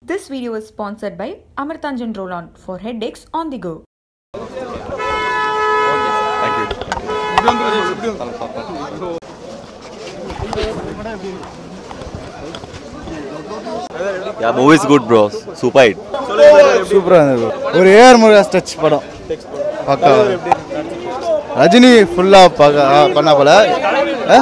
This video is sponsored by Amartanjan Roll-On for headaches on the go. Yeah, movie is good, bro. Super hit. சூப்பராக இருந்தது ஒரு AR முருகாஸ் touch படம் பக்கா ரஜினி ஃபுல்லாக பார்க்க பண்ணா போல ஆ?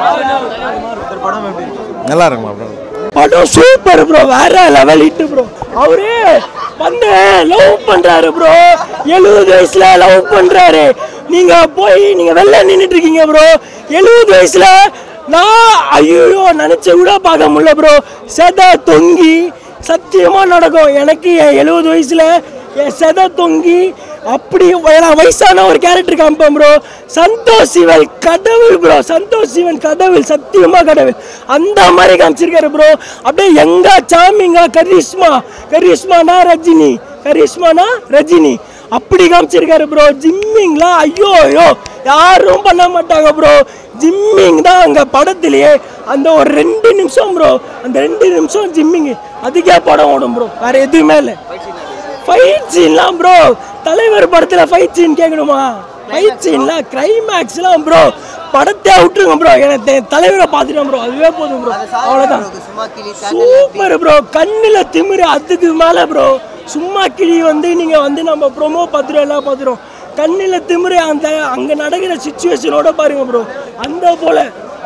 நல்லா இருக்குமா படம் படம் சூப்பர் ப்ரோ வேற லெவல் ஹிட் ப்ரோ அவரு வந்து லவ் பண்றாரு ப்ரோ எழுபது வயசுல லவ் பண்றாரு நீங்க போய் நீங்க வெளில நின்னுட்டு இருக்கீங்க ப்ரோ எழுபது வயசுல நான் ஐயோ நினைச்ச கூட பார்க்க முடியல ப்ரோ செத தொங்கி சத்தியமா நடக்கும் எனக்கு என் எழுபது வயசுல என் செத தொங்கி அப்படி நான் வயசான ஒரு கேரக்டர் காமிப்பேன் ப்ரோ சந்தோஷ் சிவன் கடவுள் ப்ரோ சந்தோஷ் சிவன் கடவுள் சத்தியமா கடவுள் அந்த மாதிரி காமிச்சிருக்காரு ப்ரோ அப்படியே எங்க சாமிங்க கரிஷ்மா கரிஷ்மானா ரஜினி கரிஷ்மானா ரஜினி அப்படி காமிச்சிருக்காரு ப்ரோ ஜிம்மிங்லாம் ஐயோ ஐயோ யாரும் பண்ண மாட்டாங்க ப்ரோ ஜிம்மிங் தான் அங்க படத்திலேயே அந்த ஒரு ரெண்டு நிமிஷம் ப்ரோ அந்த ரெண்டு நிமிஷம் ஜிம்மிங் அதுக்கே படம் ஓடும் ப்ரோ வேற எதுவுமே இல்லை ஃபைட் சீன்லாம் ப்ரோ தலைவர் படத்துல ஃபைட் சீன் கேட்கணுமா ஃபைட் சீன்லாம் கிளைமேக்ஸ்லாம் ப்ரோ படத்தை விட்டுருங்க ப்ரோ எனக்கு தெ- தலைவரை பார்த்துட்டேன் ப்ரோ அதுவே போதும் ப்ரோ அவ்வளோதான் சூப்பர் ப்ரோ கண்ணில் திமிரு அதுக்கு மேலே ப்ரோ சும்மா கிளி வந்து நீங்கள் வந்து நம்ம ப்ரோமோ பார்த்துருவோம் எல்லாம் பார்த்துருவோம் கண்ணில் திமிரு அந்த அங்கே நடக்கிற சுச்சுவேஷனோட பாருங்க ப்ரோ அந்த போல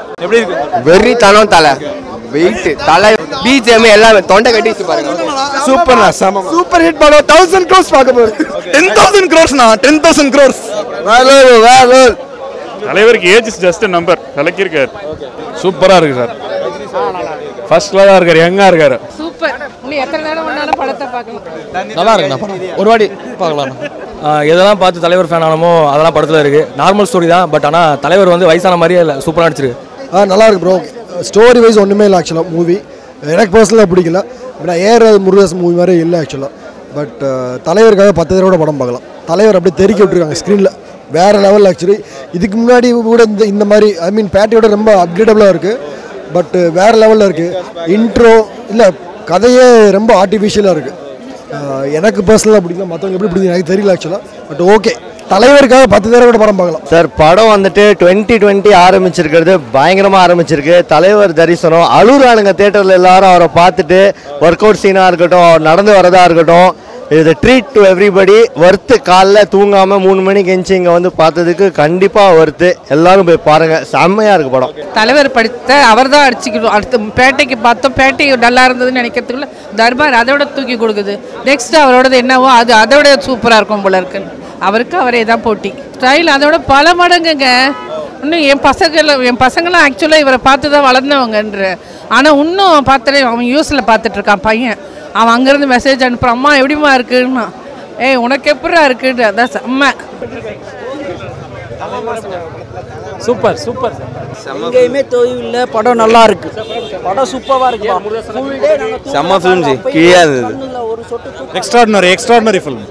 வெறித்தனம் தலை வெயிட் தலை பிஜிஎம் எல்லாமே தொண்டை கட்டிச்சு பாருங்க சூப்பர்ண்ணா செம சூப்பர் ஹிட் படம் தௌசண்ட் க்ரோஸ் பார்க்க போகுது டென் தௌசண்ட் க்ரோஸ்ண்ணா டென் தௌசண்ட் க்ரோஸ் வேற வேற தலைவருக்கு ஏஜ் இஸ் ஜஸ்ட் நம்பர் கலக்கியிருக்காரு சூப்பராக இருக்கு சார் ஃபர்ஸ்ட் தான் இருக்காரு யங்கா இருக்காரு சூப்பர் இன்னும் எத்தனை நேரம் வேணாலும் படத்தை பார்க்கலாம் நல்லா இருக்குண்ணா படம் ஒரு வாட்டி பார்க்கலாம் எதெல்லாம் பார்த்து தலைவர் ஃபேன் ஆனமோ அதெல்லாம் படத்தில் இருக்குது நார்மல் ஸ்டோரி தான் பட் ஆனால் தலைவர் வந்து வயசான மாதிரியே இல்லை சூப்பராக நடிச்சிருக்கு ஆ நல்லா இருக்கு ப்ரோ ஸ்டோரி வைஸ் ஒன்றுமே இல்லை ஆக்சுவலாக மூவி எனக்கு பர்சனலாக பிடிக்கல நான் ஏஆர் முருகதாஸ் மூவி மாதிரி இல்லை ஆக்சுவலாக பட் தலைவருக்காக பத்து தடவை கூட படம் பார்க்கலாம் தலைவர் அப்படியே தெருக்கி விட்டுருக்காங்க ஸ்க்ரீனில் வேறு லெவலில் ஆக்சுவலி இதுக்கு முன்னாடி கூட இந்த இந்த மாதிரி ஐ மீன் பேட்டையோட ரொம்ப அப்கிரேடபுளாக இருக்குது பட் வேறு லெவலில் இருக்குது இன்ட்ரோ இல்லை கதையே ரொம்ப ஆர்டிஃபிஷியலாக இருக்குது எனக்கு பர்சனலாக பிடிக்கல மற்றவங்க எப்படி பிடிக்கும் எனக்கு தெரியல ஆக்சுவலாக பட் ஓகே தலைவருக்காக பத்து தடவை கூட படம் பார்க்கலாம் சார் படம் வந்துட்டு டுவெண்ட்டி டுவெண்ட்டி ஆரம்பிச்சிருக்கிறது பயங்கரமாக ஆரம்பிச்சிருக்கு தலைவர் தரிசனம் அழுகுறானுங்க தேட்டரில் எல்லாரும் அவரை பார்த்துட்டு ஒர்க் அவுட் சீனாக இருக்கட்டும் அவர் நடந்து வரதா இருக்கட்டும் இது ட்ரீட் டு எவ்ரிபடி ஒர்த்து காலைல தூங்காமல் மூணு மணிக்கு எஞ்சி இங்கே வந்து பார்த்ததுக்கு கண்டிப்பாக ஒர்த்து எல்லாரும் போய் பாருங்கள் செம்மையாக இருக்குது படம் தலைவர் படித்த அவர் தான் அடிச்சுக்கணும் அடுத்து பேட்டைக்கு பார்த்தோம் பேட்டை நல்லா இருந்ததுன்னு நினைக்கிறதுக்குள்ள தர்பார் அதோட தூக்கி கொடுக்குது நெக்ஸ்ட் அவரோடது என்னவோ அது அதோட சூப்பராக இருக்கும் போல இருக்கு அவருக்கு அவரே தான் போட்டி ஸ்டைல் அதோட பல மடங்குங்க இன்னும் என் பசங்க என் பசங்களாம் ஆக்சுவலாக இவரை பார்த்து தான் வளர்ந்தவங்கன்ற ஆனால் இன்னும் பார்த்துட்டு அவன் யூஸில் பார்த்துட்டு இருக்கான் பையன் அவன் அங்கேருந்து மெசேஜ் அனுப்புகிறான் அம்மா எப்படிம்மா இருக்குன்னா ஏய் உனக்கு எப்படிடா இருக்குன்னு அதான் செம்ம சூப்பர் சூப்பர் எங்கேயுமே தொய்வு இல்லை படம் நல்லா இருக்கு படம் சூப்பராக இருக்கு செம்ம ஃபிலிம் ஜி கீழே இருந்தது ஒரு சொட்டு எக்ஸ்ட்ராடினரி எக்ஸ்ட்ராடினரி ஃபிலிம்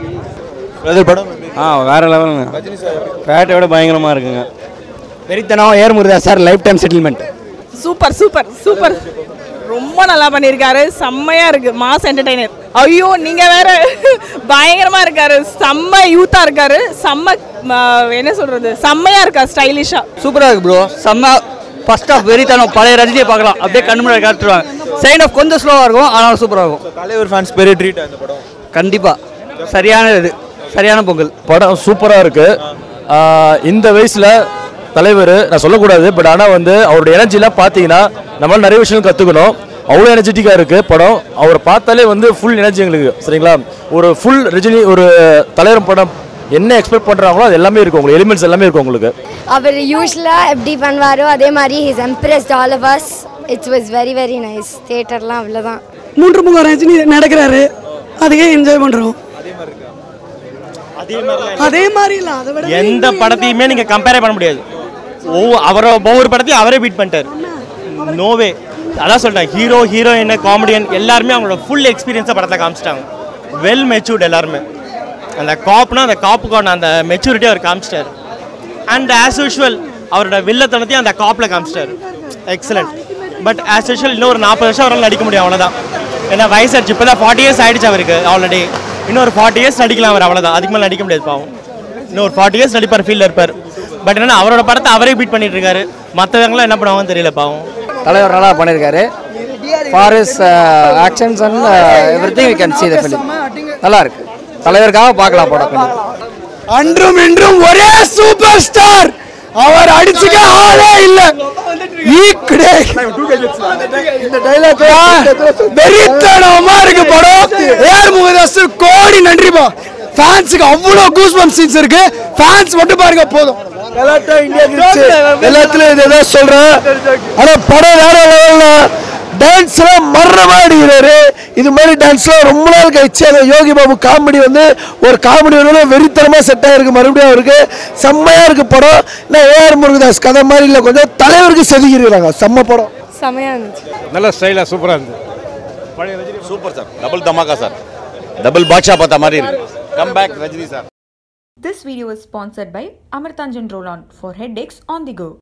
ஆ வேற லெவலுங்க பேட்டையோட பயங்கரமாக இருக்குங்க வெறித்தனம் ஏர் Muruga sir life time settlement super super super ரொம்ப நல்லா பண்ணியிருக்காரு செம்மையா இருக்கு மாஸ் என்டர்டைனர் ஐயோ நீங்க வேற பயங்கரமா இருக்காரு செம்ம யூத்தா இருக்காரு செம்ம ஆ, என்ன சொல்றது செம்மையா இருக்கா ஸ்டைலிஷா சூப்பராக இருக்கு ப்ரோ செம்ம ஃபர்ஸ்ட் ஆஃப் வெறித்தனம் பழைய ரஜினியை பார்க்கலாம் அப்படியே கண்ணு முன்னாடி காட்டுருவாங்க செகண்ட் ஆஃப் கொஞ்சம் ஸ்லோவாக இருக்கும் ஆனாலும் சூப்பராக இருக்கும் தலைவர் ஃபேன்ஸ் பெரிய ட்ரீட் அந்த படம் கண்டிப்பாக சரியான இது சரியான பொங்கல் படம் சூப்பராக இருக்கு ஆஹ் இந்த வயசில் தலைவர் நான் சொல்லக்கூடாது பட் ஆனால் வந்து அவருடைய எனர்ஜிலாம் பார்த்தீங்கன்னா நம்மளால நிறைய விஷயம் கற்றுக்கணும் அவ்வளோ எனர்ஜெட்டிக்காக இருக்குது படம் அவரை பார்த்தாலே வந்து ஃபுல் எனர்ஜி எங்களுக்கு சரிங்களா ஒரு ஃபுல் ரஜினி ஒரு தலைவர் படம் என்ன எக்ஸ்பெக்ட் பண்ணுறாங்களோ அது எல்லாமே இருக்கும் உங்களுக்கு எலிமெண்ட்ஸ் எல்லாமே இருக்கும் உங்களுக்கு அவர் யூஸ்வலாக எப்படி பண்ணுவாரோ அதே மாதிரி he's embraced all of us it's was very very nice தேட்டர்லாம் அவ்வளோதான் மூன்று முகம் ரஜினி நடக்கிறாரு அதையே என்ஜாய் பண்ணுறோம் அதே மாதிரி இல்லை அதை விட எந்த படத்தையுமே நீங்கள் கம்பேர் பண்ண முடியாது ஒவ்வொரு அவரை ஒவ்வொரு படத்தையும் அவரே பீட் பண்ணிட்டார் நோவே அதான் சொல்லிட்டேன் ஹீரோ ஹீரோயின் காமெடியன் எல்லாருமே அவங்களோட ஃபுல் எக்ஸ்பீரியன்ஸை படத்தை காமிச்சிட்டாங்க வெல் மெச்சூர்ட் எல்லாருமே அந்த காப்னா அந்த காப்புக்கான அந்த மெச்சூரிட்டி அவர் காமிச்சிட்டாரு அண்ட் ஆஸ் யூஷுவல் அவரோட வில்லத்தனத்தையும் அந்த காப்பில் காமிச்சிட்டாரு எக்ஸலண்ட் பட் ஆஸ் யூஷுவல் இன்னும் ஒரு நாற்பது வருஷம் அவரால் நடிக்க முடியும் அவ்வளோதான் ஏன்னா வயசாச்சு இப்போ தான் ஃபார்ட்டி இயர்ஸ் ஆயிடுச்சு அவருக்கு ஆல்ரெடி இன்னும் ஒரு ஃபார்ட்டி இயர்ஸ் நடிக்கலாம் அவர் அவ்வளோதான் அதுக்கு மேலே நடிக்க முடியாது பாவம் இன்னும் ஒரு ஃபார்ட்டி இயர்ஸ் நடிப்பார் ஃபீல்டில் இருப்பார் பட் என்னன்னா அவரோட படத்தை அவரே பீட் பண்ணிட்டு இருக்காரு மற்றவங்களாம் என்ன பண்ணுவாங்கன்னு தெரியல பாவம் தலைவர் நல்லா பண்ணியிருக்காரு for his actions and everything we can see the film நல்லா இருக்கு தலைவருக்காக பார்க்கலாம் படம் கண்டிப்பா. அன்றும் இன்றும் ஒரே சூப்பர் ஸ்டார் அவர் அடிச்சுக்க ஆளே இல்ல ஈக்குடே இந்த டைலாக் வெறித்தனமா இருக்கு படம் ஏர் முகதாஸ் கோடி நன்றிப்பா ஃபேன்ஸுக்கு அவ்வளோ கூஸ் பம்ப் சீன்ஸ் இருக்கு ஃபேன்ஸ் மட்டும் பாருங்க போதும் எல்லாத்துலயும் இதான் சொல்றேன் ஆனா படம் வேற லெவல்ல டான்ஸ்லாம் மரணமா அடிக்கிறாரு இது மாதிரி டான்ஸ்லாம் ரொம்ப நாள் கழிச்சு அந்த யோகி பாபு காமெடி வந்து ஒரு காமெடி வந்து வெறித்தனமா செட் ஆயிருக்கு மறுபடியும் அவருக்கு செம்மையா இருக்கு படம் நான் ஏஆர் முருகதாஸ் கதை மாதிரி இல்லை கொஞ்சம் தலைவருக்கு செதுக்கிருக்கிறாங்க செம்ம படம் செமையாக இருந்துச்சு நல்ல ஸ்டைலாக சூப்பராக இருந்தது super sir double dhamaka sir double Baasha பார்த்த மாதிரி இருக்கு come back Rajini sir This video is sponsored by Amartanjan Roll-On for headaches on the go.